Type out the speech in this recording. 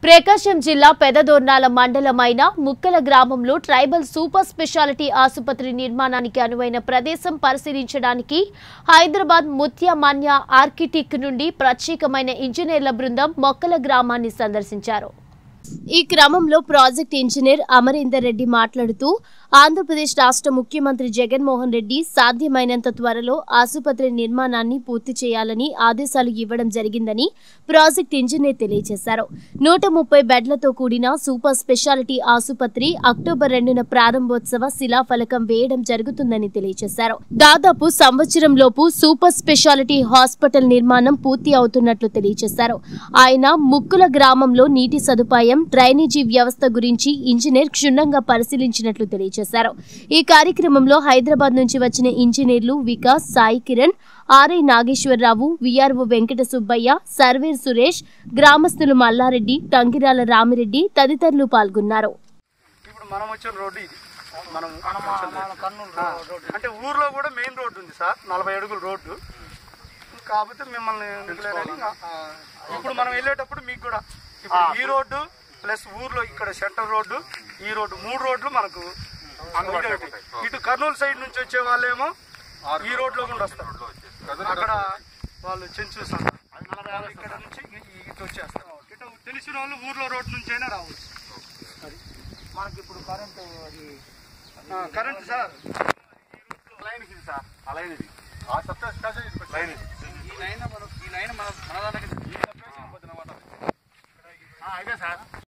ప్రకాశం జిల్లా పెదదోర్నాల మండలమైన ముక్కల గ్రామంలో ట్రైబల్ సూపర్ స్పెషాలిటీ ఆసుపత్రి నిర్మాణానికి అనువైన ప్రదేశం పరిశీలించడానికి హైదరాబాద్ ముత్యమాన్య ఆర్కిటిక్ నుండి ప్రత్యేకమైన ఇంజనీర్ల బృందం మొక్కల గ్రామాన్ని సందర్శించారు ఈ క్రమంలో ప్రాజెక్ట్ ఇంజనీర్ అమరీందర్ రెడ్డి మాట్లాడుతూ ఆంధ్రప్రదేశ్ రాష్ట్ర ముఖ్యమంత్రి జగన్మోహన్ రెడ్డి సాధ్యమైనంత త్వరలో ఆసుపత్రి నిర్మాణాన్ని పూర్తి చేయాలని ఆదేశాలు ఇవ్వడం జరిగిందని ప్రాజెక్ట్ ఇంజనీర్ తెలియజేశారు నూట ముప్పై బెడ్లతో కూడిన సూపర్ స్పెషాలిటీ ఆసుపత్రి అక్టోబర్ రెండున ప్రారంభోత్సవ శిలాఫలకం వేయడం జరుగుతుందని తెలియజేశారు దాదాపు సంవత్సరం లోపు సూపర్ స్పెషాలిటీ హాస్పిటల్ నిర్మాణం పూర్తి అవుతున్నట్లు తెలియజేశారు ఆయన ముక్కుల గ్రామంలో నీటి సదుపాయం డ్రైనేజీ వ్యవస్థ గురించి ఇంజనీర్ క్షుణ్ణంగా పరిశీలించినట్లు తెలియజేశారు ఈ కార్యక్రమంలో హైదరాబాద్ నుంచి వచ్చిన ఇంజనీర్లు Vikas Sai Kiran RI Nageswara Rao VRO Venkata Subbaiah surveyor Suresh గ్రామస్తులు మల్లారెడ్డి తంగిరాల రామిరెడ్డి తదితరులు పాల్గొన్నారు ఇప్పుడు మనం వచ్చిన రోడ్డు ఇది మనం వచ్చిన రోడ్డు. ఆ, అంటే ఊర్లో కూడా మెయిన్ రోడ్డు ఉంది సార్ నలభై అడుగుల రోడ్డు కాకపోతే మిమ్మల్ని వదిలేరని, ఆ, ఇప్పుడు మనం వెళ్ళేటప్పుడు మీకు కూడా ఇప్పుడు ఈ రోడ్డు ప్లస్ ఊర్లో ఇక్కడ సెంటర్ రోడ్డు ఈ రోడ్డు మూడు రోడ్లు మనకు ఇటు- ఇటు కర్నూలు సైడ్ నుంచి వచ్చే వాళ్ళేమో ఈ రోడ్లో కూడా వస్తారు అక్కడ వాళ్ళు చెంచు సంత. వాళ్ళు ఇక్కడ నుంచి ఇ- ఇటు వచ్చేస్తారు ఇటు తెలిసిన వాళ్ళు ఊర్లో రోడ్డు నుంచి అయినా రావచ్చు మనకి ఇప్పుడు కరెంట్ అది ఆ, కరెంట్ సార్ లైన్ ఇది సార్ ఆ లైన్ ఇది ఆ సప్లై స్టేషన్ ఇది లైన్ ఇది ఈ లైన్ మన ఈ లైన్ మన మన దానికి ఈ సప్లై పొద్దున మాట ఇదే సార్